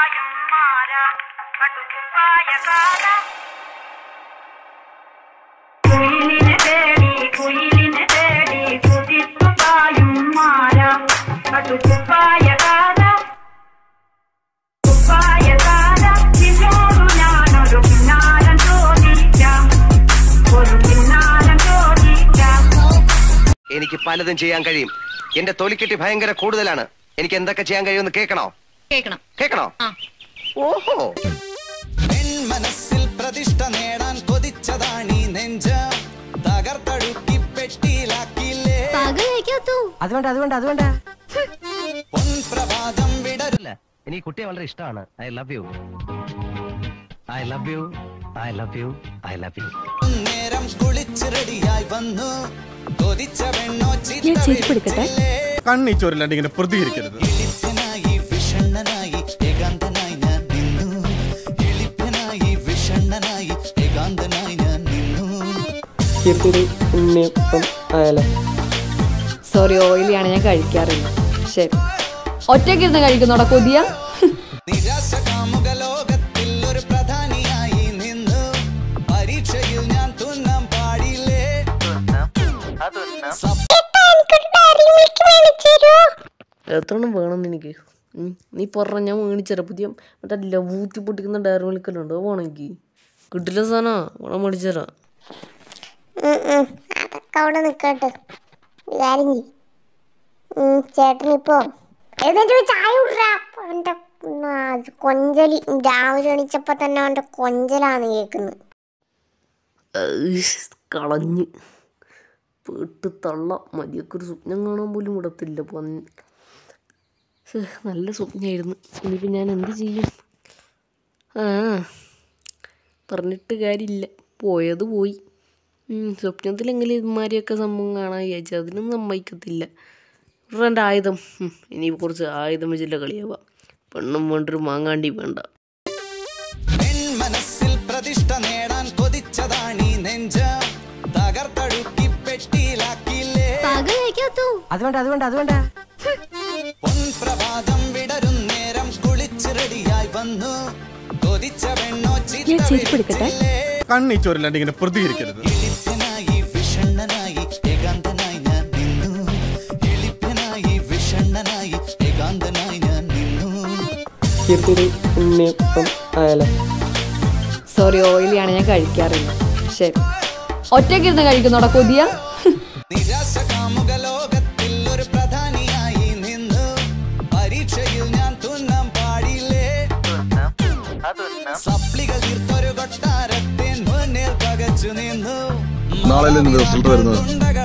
പായും മാര പട്ടുകുപ്പായ കാല കുയിലിനെ തേടി കുയിലിനെ തേടി കുതിച്ചു പായും മാര പട്ടുകുപ്പായ കാല കുപ്പായ കാല നിന്നോടു ഞാനൊരു പിന്നാലം ചോദിക്കാം ഒരു പിന്നാലം ചോദിക്കാം എനിക്ക് പലതും ചെയ്യാൻ കഴിയും എന്റെ തൊലിക്കെട്ടി ഭയങ്കര കൂടുതലാണ് എനിക്ക് എന്തൊക്കെ ചെയ്യാൻ കഴിയുമെന്ന് കേൾക്കണോ കേക്കണം കേൾക്കണോ ആ ഓഹോ മനസ്സിൽ പ്രതിഷ്ഠ നേടാൻ കൊതിച്ചതാണീ നെഞ്ച തകർത്തടുക്കി പെട്ടിയിലാക്കിയില്ലേ അത് വേണ്ട അത് വേണ്ട അത് വേണ്ട പൊൻപ്രഭാതം വിടരില്ല എനിക്ക് കുട്ടിയെ വളരെ ഇഷ്ടമാണ് I love you I love you I love you I love you നേരം കുളിച്ച് റെഡിയായി വന്നു കൊതിച്ച വെണ്ണോ ഞാൻ ചെരുപ്പെടുക്കട്ടെ കണ്ണി ചോരില്ലാണ്ട് ഇങ്ങനെ പ്രതികരിക്കരുത് ചിത്തനായി വിഷണ്ണനായി ഏകാന്തനായി ഞാൻ നിന്നു എളിപ്പനായി വിഷണ്ണനായി ഏകാന്തനായി ഞാൻ നിന്നു കീർത്തിയുടെ ഉണ്ണിയപ്പം ആയാലോ സോറി ഓയിലിയാണ് ഞാൻ കഴിക്കാറില്ല ശരി ഒറ്റയ്ക്കിരുന്ന് കഴിക്കുന്നോടാ കൊതിയ നിരാശ കാമുക ലോകത്തിൽ ഒരു പ്രധാനിയായി നിന്നു പരീക്ഷയിൽ ഞാൻ തുന്നാൻ പാടില്ലേ എത്രണ്ണം വേണമെന്ന് എനിക്ക് ഉം, നീ പറഞ്ഞ ഞാൻ മേടിച്ചരാ പുതിയ മറ്റേ ലവൂത്തി പൊട്ടിക്കുന്ന ഡയറി മിൽക്കലുണ്ടോ വേണമെങ്കിൽ കിട്ടില്ല സാധനം വേണം മേടിച്ചരാ അതൊക്കെ അവിടെ നിക്കട്ടെ ഒരു കാര്യം ചെയ്യ്. ഉം, ചേട്ടനിപ്പോ എന്നിട്ട് പോയി ചായ വിട്രാ അവന്റെ ഉം, ആ, കൊഞ്ചലി രാവിലെ എണീച്ചപ്പോ തന്നെ അവന്റെ കൊഞ്ചലാണ് കേൾക്കുന്നത് കളഞ്ഞ് പേട്ട് തള്ള മതിയൊക്കെ ഒരു സ്വപ്നം കാണാൻ പോലും വിടത്തില്ല പന്നി ശ്ശേ, നല്ല സ്വപ്നമായിരുന്നു ഇനിയിപ്പോൾ ഞാൻ എന്ത് ചെയ്യും ആ പറഞ്ഞിട്ട് കാര്യമില്ല പോയത് പോയി ഉം, സ്വപ്നത്തിലെങ്കിലും ഇതുമാതിരിയൊക്കെ സംഭവം കാണാൻ വിചാരിച്ചു അതിനും സമ്മതിക്കത്തില്ല ഇവിടെ എൻ്റെ ആയുധം ഉം, ഇനി കുറച്ച് ആയുധം വെച്ചില്ല കളിയാവാം പെണ്ണും വേണ്ടൊരു മാങ്ങാണ്ടി വേണ്ട മനസ്സിൽ പ്രതിഷ്ഠ നേടാൻ കൊതിച്ചതാണീ നെഞ്ച തകർത്തടുക്കി പെട്ടിയിലാക്കിയില്ലേ അത് വേണ്ട അത് വേണ്ട അത് വേണ്ട പൊൻപ്രഭാതം വിടരും നേരം കുളിച്ച് റെഡിയായി വന്നു കൊതിച്ച വെണ്ണോ ഞാൻ ചെരുപ്പെടുക്കട്ടെ കണ്ണി ചോരില്ലാണ്ട് ഇങ്ങനെ പ്രതികരിക്കരുത് ചിത്തനായി വിഷണ്ണനായി ഏകാന്തനായി ഞാൻ നിന്നു എളിപ്പനായി വിഷണ്ണനായി ഏകാന്തനായി ഞാൻ നിന്നു കീർത്തിയുടെ ഉണ്ണിയപ്പം ആയാലോ സോറി ഓയിലിയാണ് ഞാൻ കഴിക്കാറില്ല ശരി ഒറ്റയ്ക്കിരുന്ന് കഴിക്കുന്നോടാ കൊതിയ നിരാശ കാമുക ലോകത്തിൽ ഒരു പ്രധാനിയായി നിന്നു പരീക്ഷയിൽ ഞാൻ തുന്നാൻ പാടില്ലേ സപ്ലികൾ തീർത്തൊരു കൊട്ടാരത്തെ മുന്നിൽ പകച്ചു നിന്നു നാളെ റിസൾട്ട് വരുന്നത് ഉണ്ടകൾ